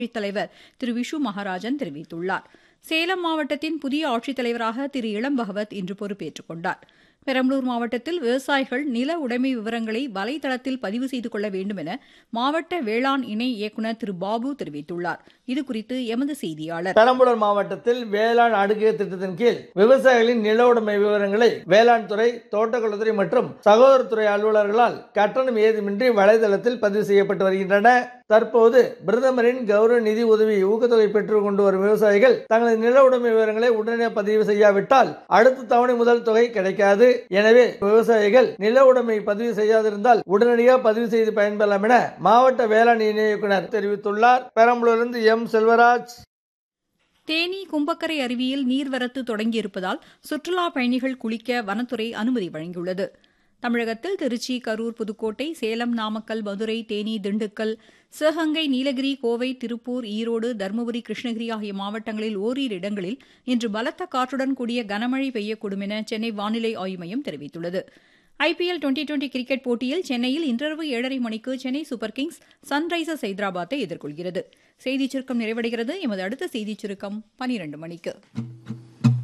தலைவர் திரு விஷு மகாராஜன் தெரிவித்துள்ளார் சேலம் மாவட்டத்தின் புதிய ஆட்சித்தலைவராக திரு இளம் பகவத் இன்று பொறுப்பேற்றுக் கொண்டார் பெரம்பலூர் மாவட்டத்தில் விவசாயிகள் நில உடைமை விவரங்களை வலைதளத்தில் பதிவு செய்து கொள்ள வேண்டும் என மாவட்ட வேளாண் இணை இயக்குநர் திரு பாபு தெரிவித்துள்ளார் இதுகுறித்து எமது செய்தியாளர் பெரம்பலூர் மாவட்டத்தில் வேளாண் அடுக்கு திட்டத்தின் கீழ் விவசாயிகளின் நில உடைமை விவரங்களை வேளாண் துறை தோட்டக்கலைத்துறை மற்றும் சகோதரத்துறை அலுவலர்களால் கட்டணம் ஏதுமின்றி வலைதளத்தில் பதிவு செய்யப்பட்டு வருகின்றன தற்போது பிரதமரின் கௌரவ நிதி உதவி ஊக்கத்தொகை பெற்றுக் கொண்டு வரும் விவசாயிகள் தங்களது நில உடைமை விவரங்களை உடனே பதிவு செய்யாவிட்டால் அடுத்த தவணை முதல் தொகை கிடைக்காது எனவே விவசாயிகள் நில உடைமை பதிவு செய்யாதிருந்தால் உடனடியாக பதிவு செய்து பயன்பெறலாம் என மாவட்ட வேளாண் இணை இயக்குனர் தெரிவித்துள்ளார் பெரம்பலூரிலிருந்து எம் செல்வராஜ் தேனி கும்பக்கரை அருவியில் நீர்வரத்து தொடங்கியிருப்பதால் சுற்றுலா பயணிகள் குளிக்க வனத்துறை அனுமதி வழங்கியுள்ளது தமிழகத்தில் திருச்சி கரூர் புதுக்கோட்டை சேலம் நாமக்கல் மதுரை தேனி திண்டுக்கல் சிவகங்கை நீலகிரி கோவை திருப்பூர் ஈரோடு தருமபுரி கிருஷ்ணகிரி ஆகிய மாவட்டங்களில் ஓரிரு இடங்களில் இன்று பலத்த காற்றுடன் கூடிய கனமழை பெய்யக்கூடும் என சென்னை வானிலை ஆய்வு மையம் தெரிவித்துள்ளது ஐபிஎல் டுவெண்டி டுவெண்டி கிரிக்கெட் போட்டியில் சென்னையில் இன்றிரவு ஏழரை மணிக்கு சென்னை சூப்பர் கிங்ஸ் சன்ரைசர்ஸ் ஹைதராபாத்தை எதிர்கொள்கிறது செய்திச் சுருக்கம் நிறைவடைகிறது எமது அடுத்த செய்திச் சுருக்கம் பனிரெண்டு மணிக்கு